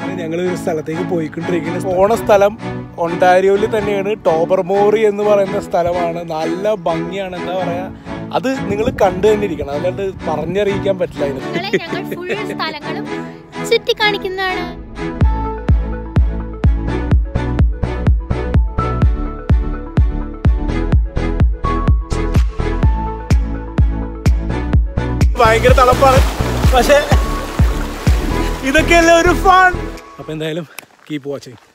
ആണ് ഞങ്ങൾ ഒരു സ്ഥലത്തേക്ക് പോയിക്കൊണ്ടിരിക്കുന്നത് പോണ സ്ഥലം ഒണ്ടാരിയോയിൽ തന്നെയാണ് ടോബർമോറി എന്ന് പറയുന്ന സ്ഥലമാണ് നല്ല ഭംഗിയാണ് എന്താ പറയാ അത് നിങ്ങൾ കണ്ടു തന്നെ ഇരിക്കണം അല്ലാണ്ട് പറഞ്ഞറിയിക്കാൻ പറ്റില്ല അതിന് നിങ്ങളെ ഞങ്ങൾ ഫുൾ സ്ഥലങ്ങളും ചുറ്റി കാണിക്കുന്നതാണ് ഭയങ്കര തണുപ്പാണ് പക്ഷെ ഇതൊക്കെയല്ലേ ഒരു ഫൺ അപ്പൊ എന്തായാലും കീപ്പ് വാച്ചിങ്